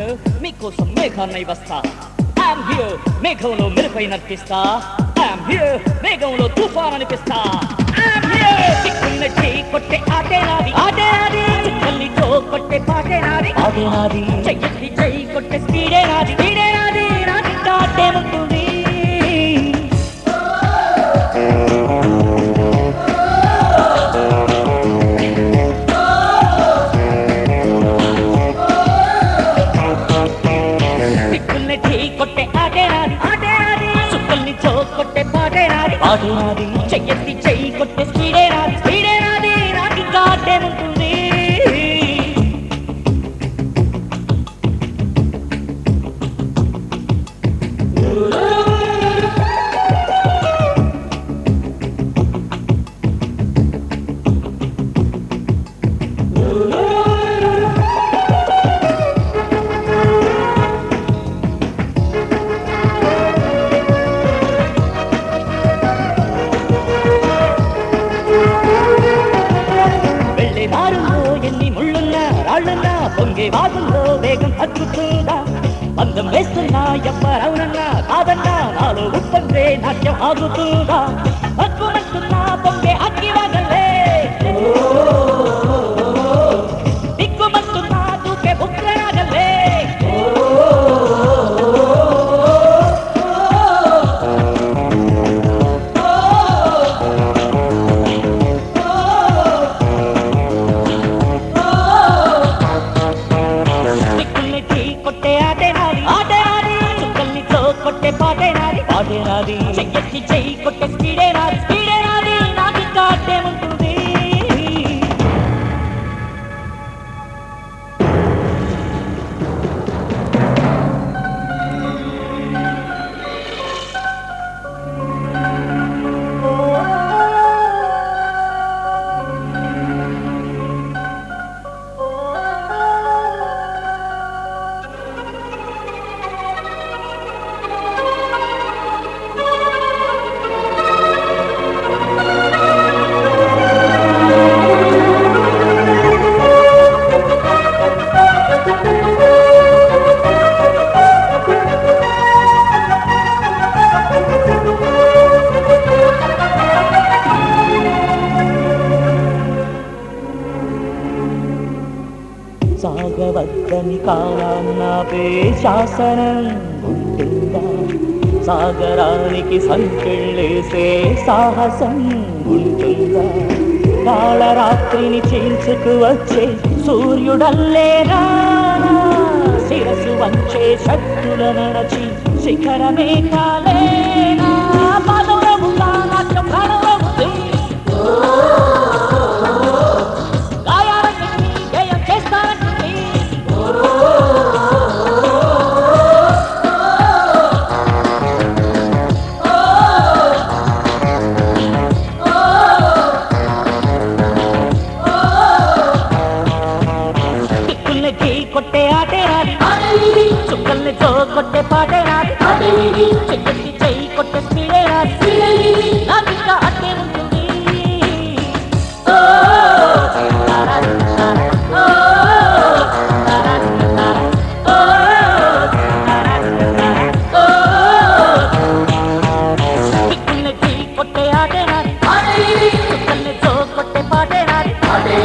here మీకోసం మేఘాన్నై వస్తా ఐఎమ్ హియర్ మేఘంలో మెరుపై నర్పిస్తా ఐఎమ్ హియర్ మేఘంలో తుఫాన్ అనిపిస్తా ఐఎమ్ హియర్ దిక్కున్నట్టి కొట్టే ఆటే నాది ఆటే నాది చుక్కల్ని చో కొట్టే పాటే నాది ఆటే నాది చెయ్యి చెయ్యి కొట్టే స్పీడే నాది స్పీడే నాది నాది ఆటే ఉంటుంది దిక్కుల్ని ఢీ కొట్టే ఆటే నాది ఆటే నాది చుక్కల్ని చో కొట్టే పాటే నాది పాటే నాది చెయ్యెత్తి చెయ్యి కొట్టే స్పీడే నాది స్పీడే నాది నాకు ఇంకా ఆటే ఉంటుంది వెళ్ళే దారుల్లో ఎన్ని ముళ్ళున్నా రాళ్ళున్నా పొంగే వాగుల్లో వేగం తగ్గుతుందా బంధం వేస్తున్నా ఎవ్వరవునన్నా కాదన్నా నాలో ఉప్పందే నాట్యం ఆగుతుందా హక్కుమంటున్నా పొంగే అగ్గి వాగలే దిక్కుమంటున్నా దూకే ఉగ్రనాగలే దిక్కుల్ని ఢీ కొట్టే ఆటే నాది ఆటే నాది చుక్కల్ని తో కొట్టే పాటే నాది పాటే నాది చెయ్యెత్తి చెయ్యి కొట్టే స్పీడే నాది స్పీడే నాది నాకు ఇంకా ఆటే ఉంటుంది సాగవద్దని కాలాన్నాపే శాసనం ఉంటుందా సాగరానికి సంకెళ్ళేసే సాహసం ఉంటుందా కాళరాత్రిని చీల్చుకు వచ్చే సూర్యుడల్లేరా శిరసు వంచే శక్తుల నడచి శిఖరమే కాలేనా పదవులవుతా నాట్యం ప్రాణమవుతుంది గాయాలకి జయం చేస్తానంటుంది దిక్కుల్ని ఢీ కొట్టే ఆటే రాది చుక్కల్ని జో కొట్టే పాటే రాది చెయ్యెత్తి చెయ్యి కొట్టే స్పీడే రాది నాకు ఇంకా అట్టే ఉంటుంది ఓ, తారా, తారా, ఓ, తారా, తారా, ఓ, తారా, తారా, ఓ. దిక్కుల్ని ఢీ కొట్టే ఆటే రాది చుక్కల్ని జో కొట్టే పాటే రాది